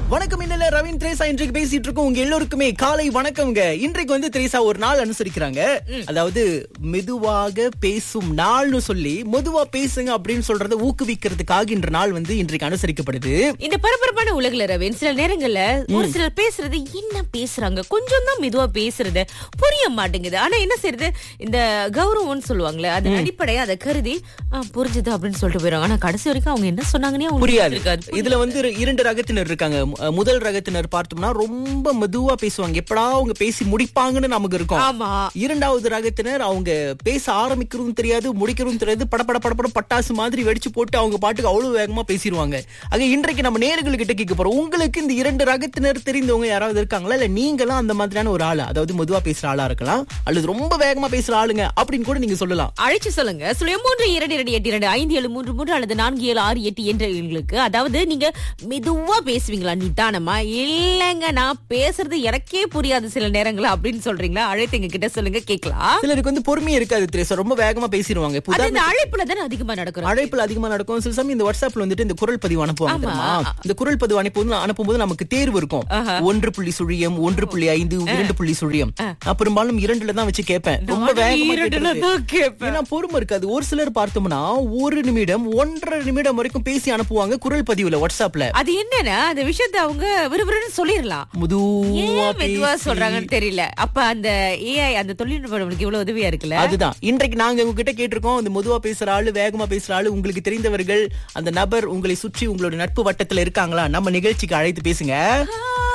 வணக்கம் இன்னல ரவீன் திரேசா இன்றைக்கு பேசிட்டு இருக்கோம் உங்க எல்லோருக்குமே காலை வணக்கம்ங்க இன்றைக்கு வந்து திரேசா ஒரு நாள் அனுசரிக்கிறாங்க அதாவது மெதுவாக பேசும் நாள்னு சொல்லி மெதுவா பேசுங்க அப்படின்னு சொல்றதை ஊக்குவிக்கிறதுக்காக இன்ற நாள் வந்து இன்றைக்கு அனுசரிக்கப்படுது இந்த பரபரப்பான உலகுல ரவீன் சில நேரங்கள்ல ஒரு சிலர் பேசுறது என்ன பேசுறாங்க கொஞ்சம் தான் மெதுவா பேசுறது புரிய மாட்டேங்குது ஆனா என்ன செய்யறது இந்த கௌரவம்னு சொல்லுவாங்கல்ல அது அடிப்படையா அதை கருதி "ஆ, புரிஞ்சுது அப்படின்னு சொல்லிட்டு போயிடுவாங்க ஆனா கடைசி வரைக்கும் அவங்க என்ன சொன்னாங்கன்னே அவங்களுக்கு புரியாது இருக்காது இதுல வந்து இரு- இரண்டு ரகத்தினர் இருக்காங்க மு- முதல் ரகத்தினர் பார்த்தோம்னா ரொம்ப மெதுவா பேசுவாங்க எப்படா அவங்க பேசி முடிப்பாங்கன்னு நமக்கு இருக்கும் ஆமா இரண்டாவது ரகத்தினர் அவங்க பேச ஆரம்பிக்கிறதும் தெரியாது முடிக்கிறதும் தெரியாது படபட படபட பட்டாசு மாதிரி வெடிச்சு போட்டு அவங்க பாட்டுக்கு அவ்வளவு வேகமா பேசிடுவாங்க ஆக இன்றைக்கு நம்ம நேர்கள் கிட்ட கேட்க போறோம் உங்களுக்கு இந்த இரண்டு ரகத்தினர் தெரிந்தவங்க யாராவது இருக்காங்களா இல்ல நீங்களும் அந்த மாதிரியான ஒரு ஆளு அதாவது மெதுவா பேசுற ஆளா இருக்கலாம் அல்லது ரொம்ப வேகமா பேசுற ஆளுங்க அப்படின்னு கூட நீங்க சொல்லலாம் அழைச்சு சொல்லுங்க சுழிய மூன்று இரண்டு இரண்டு எட்டு இரண்டு ஐந்து ஏழு மூன்று மூன்று அல்லது நான்கு ஏழு ஆறு எட்டு என்ற எண்களுக்கு அதாவது நீங்க மெதுவா பேசுவீங்களா நிதானமா இல்லங்க நான் பேசுறது எனக்கே புரியாது சில நேரங்கள அப்படின்னு சொல்றீங்களா அழைத்து எங்க கிட்ட சொல்லுங்க கேட்கலாம் சிலருக்கு வந்து பொறுமையே இருக்காது திரேசா ரொம்ப வேகமா பேசிடுவாங்க இப்ப அது உதாரணத்துக்கு இந்த அழைப்புல தானே அதிகமா நடக்கும் அழைப்புல அதிகமா நடக்கும் சில சமயம் இந்த வாட்ஸ்அப்ல வந்துட்டு இந்த குரல் பதிவு அனுப்புவாங்க ஆமா. தெரியுமா இந்த குரல் பதிவு அனுப்பும்போது அனுப்பும்போது நமக்கு தேர்வு இருக்கும் ஒன்று புள்ளி சுழியம் ஒன்று புள்ளி ஐந்து இரண்டு புள்ளி சுழியம் நான் பெரும்பாலும் இரண்டுல தான் வச்சு கேட்பேன் ரொம்ப வேகமா இரண்டுல கேட்கறது. தான் கேட்பேன். ஏன்னா பொறுமை இருக்காது ஒரு சிலர் பார்த்தோம்னா ஒரு நிமிடம் ஒன்றரை நிமிடம் வரைக்கும் பேசி அனுப்புவாங்க குரல் பதிவுல வாட்ஸ்அப்ல அது என்னன்னா அந்த விஷயத்தை அவங்க விறுவிறுன்னு சொல்லிடலாம் முதுவா ஏன் மெதுவா பேசி- சொல்றாங்கன்னு தெரியல அப்ப அந்த ஏஐ அந்த தொழில்நுட்பம் நம்மளுக்கு இவ்வளவு உதவியா இருக்குல்ல அதுதான் இன்றைக்கு நாங்க உங்ககிட்ட கேட்டிருக்கோம் இந்த மெதுவா பேசுற ஆளு வேகமா பேசுற ஆளு உங்களுக்கு தெரிந்தவர்கள் அந்த நபர் உங்களை சுற்றி உங்களோட நட்பு வட்டத்துல இருக்காங்களா நம்ம நிகழ்ச்சிக்கு அழைத்து பேசுங்க